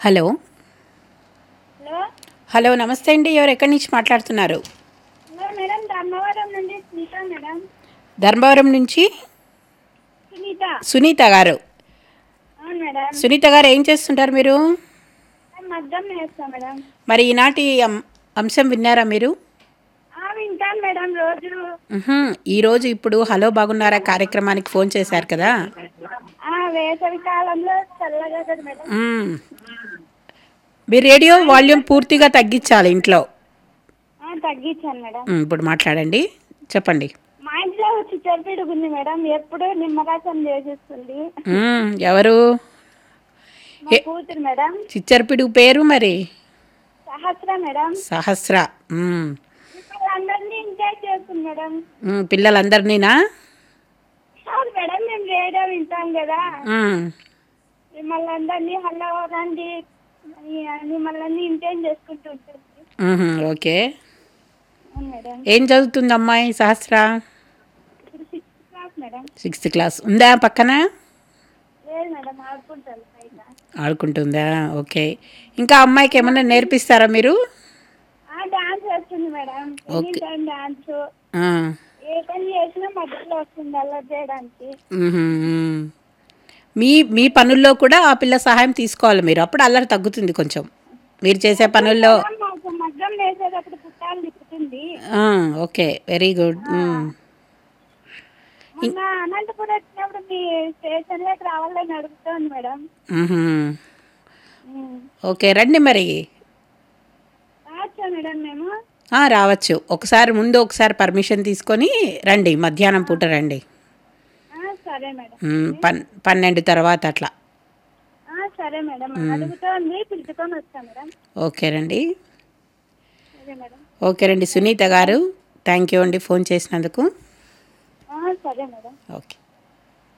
Hello hello hello నమస్తే అండి ఎవరు ఎక్కడి నుంచి మాట్లాడుతున్నారు హలో మేడం ధర్మవరం నుండి సునీత మేడం ధర్మవరం నుంచి సునీత సునీత గారు అవును మేడం సునీత గారు ఏం చేస్తుంటారు మీరు నేను మగ్గం వేస్తాను మేడం మరి ఈనాటి అం- అంశం విన్నారా మీరు ఆ, వింటాను మేడం రోజు ఉహుం, ఈరోజు ఇప్పుడు హలో బాగున్నారా కార్యక్రమానికి ఫోన్ చేశారు కదా ఆ, వేసవి కాలంలో చల్లగా కదా మేడం మ్మ్. మీ రేడియో వాల్యూమ్ పూర్తిగా తగ్గించాలి ఇంట్లో ఆ, తగ్గించాను మేడం మ్మ్, ఇప్పుడు మాట్లాడండి చెప్పండి మా ఇంట్లో చిచ్చర పిడుగు ఉంది మేడం ఎప్పుడు నిమ్మరసం చేసేస్తుంది మ్మ్, ఎవరు మా ఏ- కూతురు మేడం చిచ్చరపిడుగు పేరు మరి సహస్ర మేడం సహస్ర మ్మ్. ఇప్పుడు అందరినీ ఎంజాయ్ చేస్తుంది మేడం మ్మ్, పిల్లలందరినీనా కాదు మేడం మేము రేడియో వింటాం కదా మ్మ్. మిమ్మల్ని అందరినీ హలో రండి అని మిమ్మల్ని అన్ని ఇంటైన్ చేసుకుంటూ ఉంటుంది మ్మ్, ఓకే అవును మేడం ఏం చదువుతుంది అమ్మాయి సహస్ర ఇప్పుడు sixth class madam sixth class ఉందా పక్కన లేదు మేడం ఆడుకుంటాను బయట ఆడుకుంటుందా ఓకే ఇంకా అమ్మాయికి ఏమన్నా నేర్పిస్తారా మీరు ఆ డాన్స్ వేస్తుంది madam any okay. Time dance ఆ, ఏ పని చేసినా మధ్యలో వస్తుంది అలా చేయడానికి మ్మ్, మ్మ్. మీ మీ పనుల్లో కూడా ఆ పిల్ల సహాయం తీసుకోవాలి మీరు అప్పుడు అల్లరి తగ్గుతుంది కొంచెం మీరు చేసే పనుల్లో మేడం, మాకు మగ్గం వేసేటప్పుడు పుట్టాలు తిప్పుతుంది ఆ, ఓకే వెరీ గుడ్ మ్మ్. మొన్న అనంతపురం వచ్చినప్పుడు మీ స్టేషన్ లోకి రావాలని అడుగుతాను మేడం మ్మ్. ఉమ్. ఓకే రండి మరి రావచ్చా మేడం మేము ఆ, రావచ్చు ఒకసారి ముందు ఒకసారి పర్మిషన్ తీసుకొని రండి మధ్యాహ్నం పూట రండి ఆ, సరే మేడం మ్మ్, పన్ పన్నెండు తర్వాత అట్లా ఆ, సరే మేడం అడుగుతోంది పిలుచుకొని వస్తా మేడం ఓకేనండి సరే మేడం ఓకేనండి సునీత గారు థ్యాంక్ యూ అండి ఫోన్ చేసినందుకు ఆ, సరే మేడం ఓకే